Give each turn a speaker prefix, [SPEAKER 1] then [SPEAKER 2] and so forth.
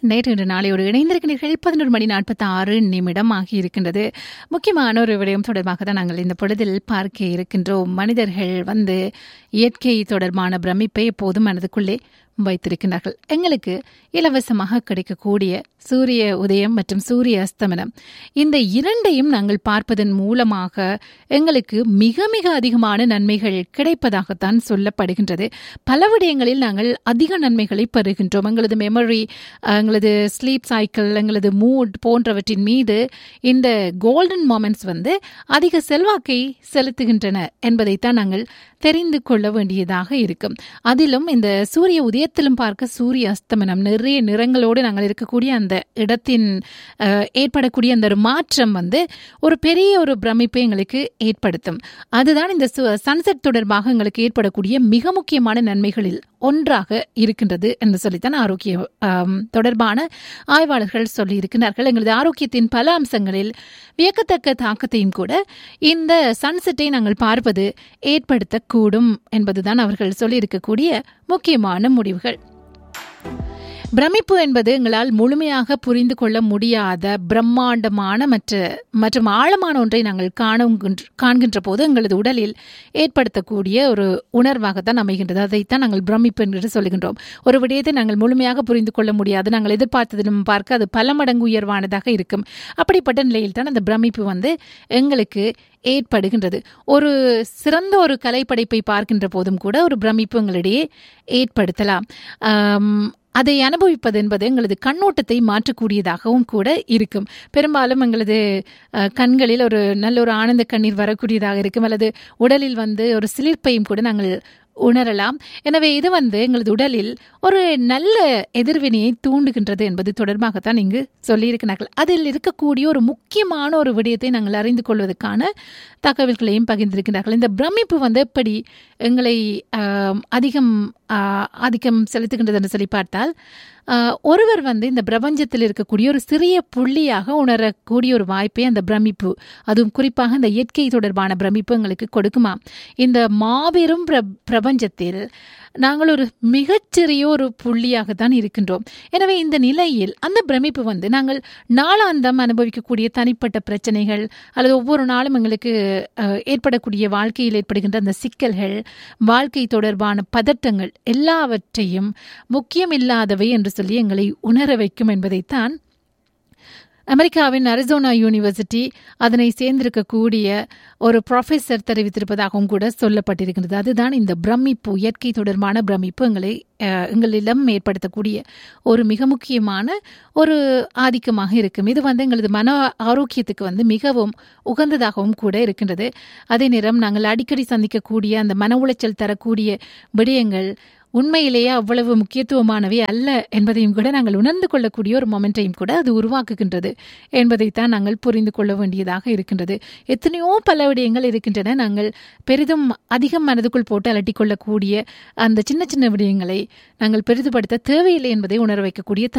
[SPEAKER 1] நேற்று இன்று நாளையோடு இணைந்திருக்கிறீர்கள் பதினொரு மணி நாற்பத்தி ஆறு நிமிடம் ஆகியிருக்கின்றது முக்கியமான ஒரு விடயம் தொடர்பாக தான் நாங்கள் இந்த பொழுதில் பார்க்க இருக்கின்றோம் மனிதர்கள் வந்து இயற்கை தொடர்பான பிரமிப்பை எப்போதும் மனதுக்குள்ளே வைத்திருக்கிறார்கள் எங்களுக்கு இலவசமாக கிடைக்கக்கூடிய சூரிய உதயம் மற்றும் சூரிய அஸ்தமனம் இந்த இரண்டையும் நாங்கள் பார்ப்பதன் மூலமாக எங்களுக்கு மிக மிக அதிகமான நன்மைகள் கிடைப்பதாகத்தான் சொல்லப்படுகின்றது பல விடயங்களில் நாங்கள் அதிக நன்மைகளை பெறுகின்றோம் எங்களது மெமரி எங்களது ஸ்லீப் சைக்கிள் எங்களது மூட் போன்றவற்றின் மீது இந்த கோல்டன் மொமெண்ட்ஸ் வந்து அதிக செல்வாக்கை செலுத்துகின்றன என்பதைத்தான் நாங்கள் தெரிந்து கொள்ள வேண்டியதாக இருக்கும் அதிலும் இந்த சூரிய உதயத்திலும் பார்க்க சூரிய அஸ்தமனம் நிறைய நிறங்களோடு நாங்கள் இருக்கக்கூடிய அந்த இடத்தின் அஹ், ஏற்படக்கூடிய அந்த ஒரு மாற்றம் வந்து ஒரு பெரிய ஒரு பிரமிப்பை எங்களுக்கு ஏற்படுத்தும் அதுதான் இந்த சன்செட் தொடர்பாக எங்களுக்கு ஏற்படக்கூடிய மிக முக்கியமான நன்மைகளில் ஒன்றாக இருக்கின்றது என்று சொல்லித்தான் ஆரோக்கிய ஆம், தொடர்பான ஆய்வாளர்கள் சொல்லியிருக்கிறார்கள் எங்களது ஆரோக்கியத்தின் பல அம்சங்களில் வியக்கத்தக்க தாக்கத்தையும் கூட இந்த சன்செட்டை நாங்கள் பார்ப்பது ஏற்படுத்தக்கூடும் என்பதுதான் அவர்கள் சொல்லியிருக்கக்கூடிய முக்கியமான முடிவுகள் பிரமிப்பு என்பது எங்களால் முழுமையாக புரிந்து கொள்ள முடியாத பிரம்மாண்டமான மற்ற மற்றும் ஆழமான ஒன்றை நாங்கள் காணுகின்ற காண்கின்ற போது எங்களது உடலில் ஏற்படுத்தக்கூடிய ஒரு உணர்வாகத்தான் அமைகின்றது அதைத்தான் நாங்கள் பிரமிப்பு என்று சொல்லுகின்றோம் ஒரு விடயத்தை நாங்கள் முழுமையாக புரிந்து கொள்ள முடியாது நாங்கள் எதிர்பார்த்ததிலும் பார்க்க அது பல மடங்கு உயர்வானதாக இருக்கும் அப்படிப்பட்ட நிலையில் தான் அந்த பிரமிப்பு வந்து எங்களுக்கு ஏற்படுகின்றது ஒரு சிறந்த ஒரு கலைப்படைப்பை பார்க்கின்ற போதும் கூட ஒரு பிரமிப்பு எங்களிடையே ஏற்படுத்தலாம் ஆம், அதை அனுபவிப்பது என்பது எங்களது கண்ணோட்டத்தை மாற்றக்கூடியதாகவும் கூட இருக்கும் பெரும்பாலும் எங்களது அஹ், கண்களில் ஒரு நல்ல ஒரு ஆனந்த கண்ணீர் வரக்கூடியதாக இருக்கும் அல்லது உடலில் வந்து ஒரு சிலிர்ப்பையும் கூட நாங்கள் உணரலாம் எனவே இது வந்து எங்களது உடலில் ஒரு நல்ல எதிர்வினையை தூண்டுகின்றது என்பது தொடர்பாகத்தான் இங்கு சொல்லியிருக்கிறார்கள் அதில் இருக்கக்கூடிய ஒரு முக்கியமான ஒரு விடயத்தை நாங்கள் அறிந்து கொள்வதற்கான தகவல்களையும் பகிர்ந்திருக்கிறார்கள் இந்த பிரமிப்பு வந்து எப்படி எங்களை ஆம், அதிகம் ஆ, ஆதிக்கம் செலுத்துகின்றது என்று சொல்லி பார்த்தால் ஆ, ஒருவர் வந்து இந்த பிரபஞ்சத்தில் இருக்கக்கூடிய ஒரு சிறிய புள்ளியாக உணரக்கூடிய ஒரு வாய்ப்பை அந்த பிரமிப்பு அதுவும் குறிப்பாக இந்த இயற்கை தொடர்பான பிரமிப்பு எங்களுக்கு கொடுக்குமா இந்த மாபெரும் பிர பிரபஞ்சத்தில் நாங்கள் ஒரு மிகச்சிறிய ஒரு புள்ளியாக தான் இருக்கின்றோம் எனவே இந்த நிலையில் அந்த பிரமிப்பு வந்து நாங்கள் நாளாந்தம் அனுபவிக்கக்கூடிய தனிப்பட்ட பிரச்சனைகள் அல்லது ஒவ்வொரு நாளும் எங்களுக்கு அஹ், ஏற்படக்கூடிய வாழ்க்கையில் ஏற்படுகின்ற அந்த சிக்கல்கள் வாழ்க்கை தொடர்பான பதட்டங்கள் எல்லாவற்றையும் முக்கியமில்லாதவை என்று சொல்லி எங்களை உணர வைக்கும் என்பதைத்தான் அமெரிக்காவின் அரிசோனா யூனிவர்சிட்டி அதனை சேர்ந்திருக்கக்கூடிய ஒரு ப்ரொஃபஸர் தெரிவித்திருப்பதாகவும் கூட சொல்லப்பட்டிருக்கிறது அதுதான் இந்த பிரமிப்பு இயற்கை தொடர்பான பிரமிப்பு எங்களை அஹ், எங்களிடம் ஏற்படுத்தக்கூடிய ஒரு மிக முக்கியமான ஒரு ஆதிக்கமாக இருக்கும் இது வந்து எங்களது மன ஆரோக்கியத்துக்கு வந்து மிகவும் உகந்ததாகவும் கூட இருக்கின்றது அதே நேரம் நாங்கள் அடிக்கடி சந்திக்கக்கூடிய அந்த மன உளைச்சல் தரக்கூடிய விடயங்கள் உண்மையிலேயே அவ்வளவு முக்கியத்துவமானவை அல்ல என்பதையும் கூட நாங்கள் உணர்ந்து கொள்ளக்கூடிய ஒரு மொமெண்டையும் கூட அது உருவாக்குகின்றது என்பதைத்தான் நாங்கள் புரிந்து கொள்ள வேண்டியதாக இருக்கின்றது எத்தனையோ பல விடயங்கள் இருக்கின்றன நாங்கள் பெரிதும் அதிகம் மனதுக்குள் போட்டு அலட்டிக் கொள்ளக்கூடிய அந்த சின்ன சின்ன விடயங்களை நாங்கள் பெரிதுபடுத்த தேவையில்லை என்பதை உணர வைக்கக்கூடிய